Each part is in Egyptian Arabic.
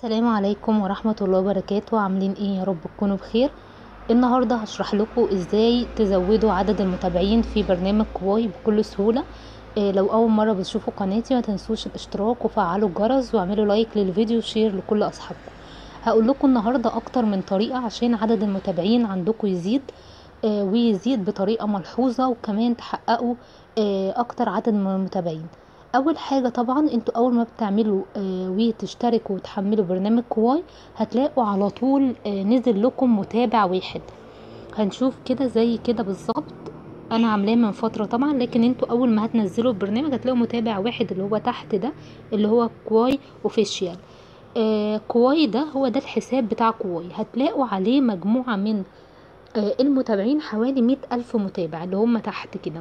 السلام عليكم ورحمة الله وبركاته عاملين ايه يا رب تكونوا بخير النهاردة هشرح لكم ازاي تزودوا عدد المتابعين في برنامج كواي بكل سهولة إيه لو اول مرة بتشوفوا قناتي ما تنسوش الاشتراك وفعلوا الجرس واعملوا لايك للفيديو وشير لكل اصحابكم هقول لكم النهاردة اكتر من طريقة عشان عدد المتابعين عندكم يزيد آه ويزيد بطريقة ملحوظة وكمان تحققوا آه اكتر عدد من المتابعين اول حاجه طبعا انتوا اول ما بتعملوا آه وتشتركوا وتحملوا برنامج كواي هتلاقوا على طول آه نزل لكم متابع واحد هنشوف كده زي كده بالظبط انا عاملاه من فتره طبعا لكن انتوا اول ما هتنزلوا البرنامج هتلاقوا متابع واحد اللي هو تحت ده اللي هو كواي اوفيشيال آه كواي ده هو ده الحساب بتاع كواي هتلاقوا عليه مجموعه من آه المتابعين حوالي مئة ألف متابع اللي هم تحت كده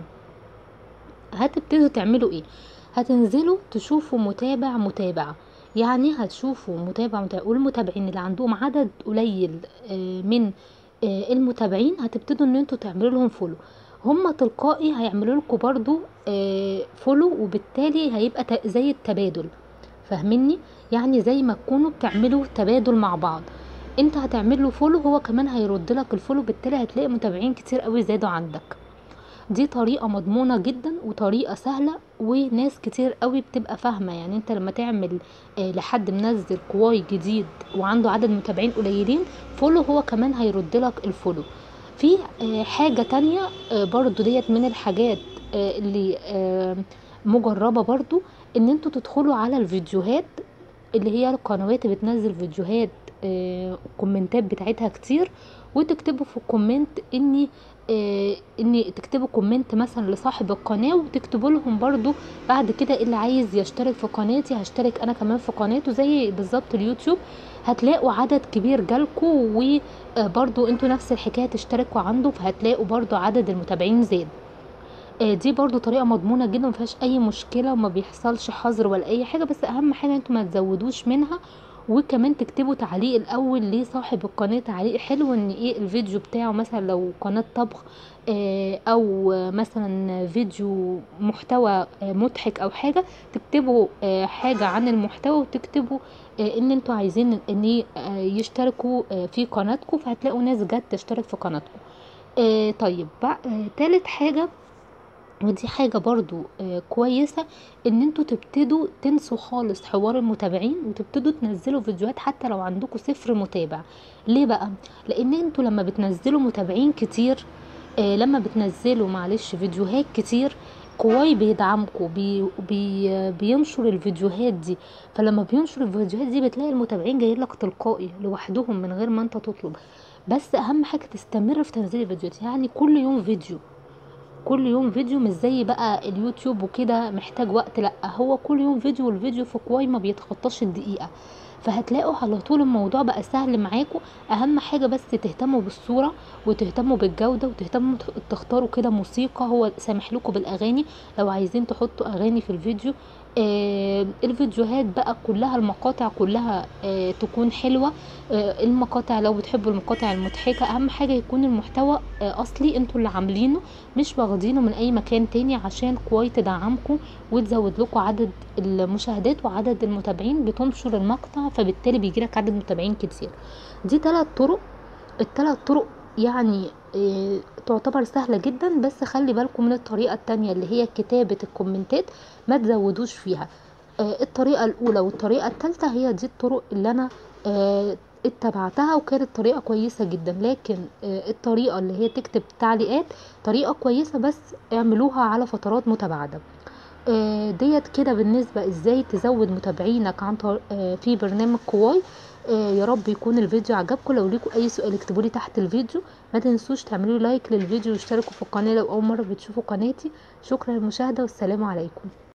هتبتدوا تعملوا ايه هتنزلوا تشوفوا متابع متابع يعني هتشوفوا متابع متابع والمتابعين اللي عندهم عدد قليل من المتابعين هتبتدوا ان انتوا تعملوا لهم فولو هم تلقائي هيعملوا لكم برضو فولو وبالتالي هيبقى زي التبادل فاهميني يعني زي ما تكونوا بتعملوا تبادل مع بعض انت هتعمل له فولو هو كمان هيرد لك الفولو بالتالي هتلاقي متابعين كتير قوي زادوا عندك دي طريقه مضمونه جدا وطريقه سهله وناس كتير قوي بتبقى فاهمه يعني انت لما تعمل آه لحد منزل كواي جديد وعنده عدد متابعين قليلين فولو هو كمان هيرد لك الفولو في آه حاجه تانية آه برضو ديت من الحاجات آه اللي آه مجربه برضو ان انتوا تدخلوا على الفيديوهات اللي هي القنوات اللي بتنزل فيديوهات آه الكومنتات بتاعتها كتير وتكتبوا في الكومنت اني آه اني تكتبوا كومنت مثلا لصاحب القناه وتكتبوا لهم برضو بعد كده اللي عايز يشترك في قناتي هشترك انا كمان في قناته زي بالظبط اليوتيوب هتلاقوا عدد كبير جالكوا وبرضو انتوا نفس الحكايه تشتركوا عنده فهتلاقوا برضو عدد المتابعين زاد آه دي برضو طريقه مضمونه جدا مفيهاش اي مشكله وما بيحصلش حظر ولا اي حاجه بس اهم حاجه انتوا ما تزودوش منها وكمان تكتبوا تعليق الاول لصاحب القناه تعليق حلو ان ايه الفيديو بتاعه مثلا لو قناه طبخ آه او مثلا فيديو محتوى آه مضحك او حاجه تكتبوا آه حاجه عن المحتوى وتكتبوا ان انتوا عايزين ان يشتركوا في قناتكم فهتلاقوا ناس جت تشترك في قناتكم طيب بقى تالت حاجه ودي حاجه برضو آه كويسه ان انتوا تبتدوا تنسوا خالص حوار المتابعين وتبتدوا تنزلوا فيديوهات حتى لو عندكم صفر متابع ليه بقى لان انتوا لما بتنزلوا متابعين كتير آه لما بتنزلوا معلش فيديوهات كتير كواي بيدعمكم بي بي بينشر الفيديوهات دي فلما بينشر الفيديوهات دي بتلاقي المتابعين جايين لك تلقائي لوحدهم من غير ما انت تطلب بس اهم حاجه تستمر في تنزيل الفيديوهات يعني كل يوم فيديو كل يوم فيديو مش زي بقى اليوتيوب وكده محتاج وقت لا هو كل يوم فيديو والفيديو في كواي ما بيتخطاش الدقيقه فهتلاقوا على طول الموضوع بقى سهل معاكم اهم حاجه بس تهتموا بالصوره وتهتموا بالجوده وتهتموا تختاروا كده موسيقى هو سامح لكم بالاغاني لو عايزين تحطوا اغاني في الفيديو آه الفيديوهات بقى كلها المقاطع كلها آه تكون حلوه آه المقاطع لو بتحبوا المقاطع المضحكه اهم حاجه يكون المحتوى آه اصلي انتوا اللي عاملينه مش واخدينه من اي مكان تاني عشان كواي تدعمكم وتزود لكم عدد المشاهدات وعدد المتابعين بتنشر المقطع فبالتالي بيجيلك عدد متابعين كتير دي ثلاث طرق الثلاث طرق يعني إيه تعتبر سهله جدا بس خلي بالكم من الطريقه التانية اللي هي كتابه الكومنتات ما تزودوش فيها آه الطريقه الاولى والطريقه الثالثه هي دي الطرق اللي انا آه اتبعتها وكانت طريقه كويسه جدا لكن آه الطريقه اللي هي تكتب تعليقات طريقه كويسه بس اعملوها على فترات متباعده آه ديت كده بالنسبه ازاي تزود متابعينك عن آه في برنامج كواي آه يا رب يكون الفيديو عجبكم لو ليكم اي سؤال اكتبوا لي تحت الفيديو ما تنسوش تعملوا لايك للفيديو واشتركوا في القناه لو اول مره بتشوفوا قناتي شكرا للمشاهده والسلام عليكم